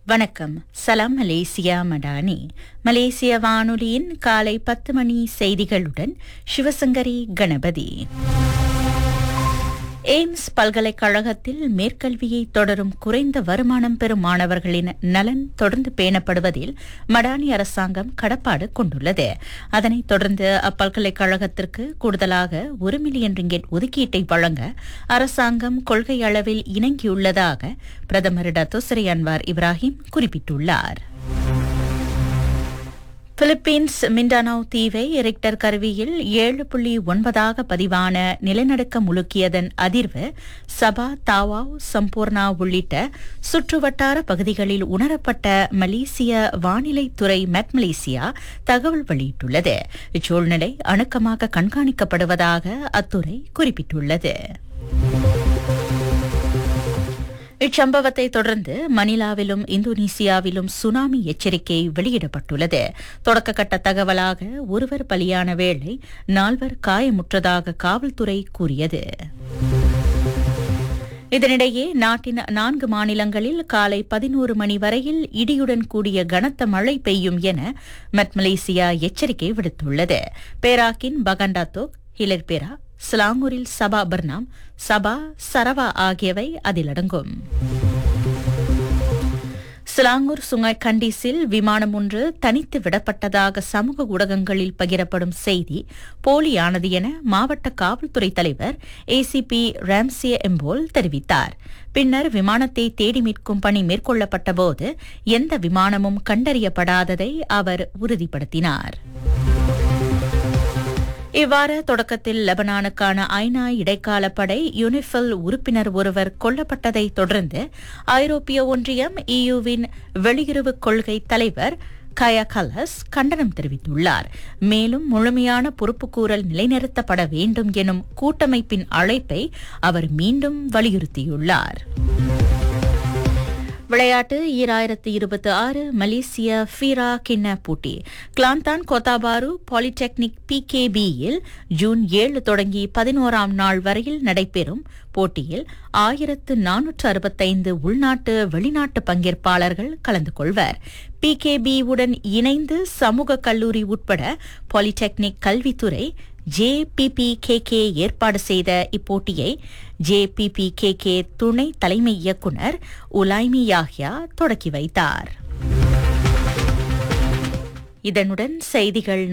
வணக்கம் சலாம் மலேசியா மடானி மலேசிய வானொலியின் காலை பத்து மணி செய்திகளுடன் சிவசங்கரி கணபதி எய்ம்ஸ் பல்கலைக்கழகத்தில் மேற்கல்வியை தொடரும் குறைந்த வருமானம் பெறும் மாணவர்களின் நலன் தொடர்ந்து பேணப்படுவதில் மடானி அரசாங்கம் கடப்பாடு கொண்டுள்ளது அதனைத் தொடர்ந்து அப்பல்கலைக்கழகத்திற்கு கூடுதலாக ஒரு மில்லியன் ரிங்கெட் ஒதுக்கீட்டை வழங்க அரசாங்கம் கொள்கை அளவில் இணங்கியுள்ளதாக பிரதமர் டத்தோசரி அன்வார் இப்ராஹிம் குறிப்பிட்டுள்ளார் பிலிப்பீன்ஸ் மிண்டானோ தீவை ரிக்டர் கருவியில் ஏழு புள்ளி ஒன்பதாக பதிவான நிலநடுக்கம் முழுக்கியதன் அதிர்வு சபா தாவாவ் சம்பூர்ணா உள்ளிட்ட சுற்றுவட்டார பகுதிகளில் உணரப்பட்ட மலேசிய வானிலைத்துறை மெட் மலேசியா தகவல் வெளியிட்டுள்ளது இச்சூழ்நிலை அணுக்கமாக கண்காணிக்கப்படுவதாக அத்துறை குறிப்பிட்டுள்ளது இச்சம்பவத்தை தொடர்ந்து மணிலாவிலும் இந்தோனேசியாவிலும் சுனாமி எச்சரிக்கை வெளியிடப்பட்டுள்ளது தொடக்கக்கட்ட தகவலாக ஒருவர் பலியான வேளை நால்வர் காயமுற்றதாக காவல்துறை கூறியது இதனிடையே நாட்டின் நான்கு மாநிலங்களில் காலை பதினோரு மணி வரையில் இடியுடன் கூடிய கனத்த மழை பெய்யும் என மெட் மலேசியா எச்சரிக்கை விடுத்துள்ளது பேராக்கின் பகண்டாத்தோக் ஹிலர்பெரா ஸ்லாங்கூரில் சபா பர்னாம் சபா சரவா ஆகியவை அதில் அடங்கும் சிலாங்கூர் சுங்காய் கண்டிஸில் விமானம் ஒன்று தனித்து விடப்பட்டதாக சமூக ஊடகங்களில் பகிரப்படும் செய்தி போலியானது என மாவட்ட காவல்துறை தலைவர் ஏசிபி ராம்சிய எம்போல் தெரிவித்தார் பின்னர் விமானத்தை தேடி மீட்கும் பணி மேற்கொள்ளப்பட்டபோது எந்த விமானமும் கண்டறியப்படாததை அவர் உறுதிப்படுத்தினார் இவ்வாறு தொடக்கத்தில் லெபனானுக்கான ஐநா இடைக்கால படை யுனிஃபில் உறுப்பினர் ஒருவர் கொல்லப்பட்டதை தொடர்ந்து ஐரோப்பிய ஒன்றியம் இயுவின் வெளியுறவு கொள்கை தலைவர் கயா கலஸ் கண்டனம் தெரிவித்துள்ளார் மேலும் முழுமையான பொறுப்புக்கூறல் நிலைநிறுத்தப்பட வேண்டும் எனும் கூட்டமைப்பின் அழைப்பை அவர் மீண்டும் வலியுறுத்தியுள்ளார் விளையாட்டு ஈராயிரத்து இருபத்தி ஆறு மலேசிய ஃபீரா கிண்ண போட்டி கிளாந்தான் கோத்தாபாரு பாலிடெக்னிக் பிகேபியில் ஜூன் ஏழு தொடங்கி பதினோராம் நாள் வரையில் நடைபெறும் போட்டியில் ஆயிரத்து நானூற்று அறுபத்தைந்து உள்நாட்டு வெளிநாட்டு பங்கேற்பாளர்கள் கலந்து கொள்வர் பிகேபி உடன் இணைந்து சமூக கல்லூரி உட்பட பாலிடெக்னிக் கல்வித்துறை ஜேபிபிகேகே ஏற்பாடு செய்த இப்போட்டியை ஜேபிபிகேகே துணை தலைமை இயக்குநர் உலாய்மி யாஹ்யா தொடக்கி வைத்தார் இதனுடன் செய்திகள்